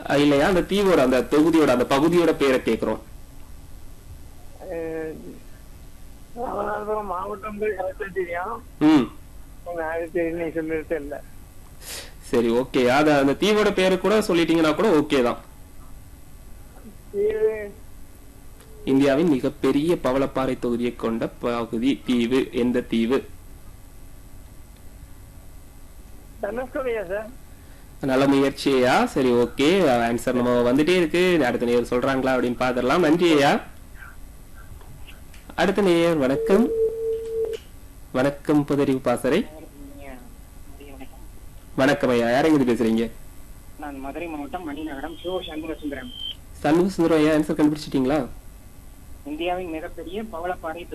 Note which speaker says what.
Speaker 1: அஹ் இல்லையா அந்த தீவோட அந்த தொகுதியோட அந்த பகுதியோட பேரை கேக்குறோம்
Speaker 2: அஹ், ராமநாதபுரம் மாவட்டம் கரெக்டா தெரியும்
Speaker 1: ம்
Speaker 2: அது தெரியும் நீ சொல்லிட்டு தெரியல
Speaker 1: சரி ஓகே அத அந்த தீவோட பேரு கூட சொல்லிட்டீங்கன்னா கூட ஓகே தான்
Speaker 2: இது
Speaker 1: இந்தியாவின் மிகப்பெரிய பவளப்பாறை தொகுதியை கொண்ட பகுதி தீவு எந்த தீவு
Speaker 2: தனுஷ்கோடியா சார்
Speaker 1: நல்ல முயற்சியா சரி ஓகே ஆன்சர் நம்ம வந்துட்டே இருக்கு அடுத்த நேயர் சொல்றாங்களா அப்படின்னு பாத்திரலாம் நன்றி ஐயா அடுத்த நேயர் வணக்கம் வணக்கம் புதறிவு பாசறை வணக்கம் ஐயா யாரெங்க பேசுறீங்க
Speaker 3: நான் மதுரை மாவட்டம் மணிநகரம் சிவ சண்முகசுந்தரம்
Speaker 1: சண்முக சுந்தரம் ஐயா ஆன்சர் கண்டுபிடிச்சிட்டீங்களா
Speaker 3: இந்தியாவின் மிகப்பெரிய பவளப்பாறை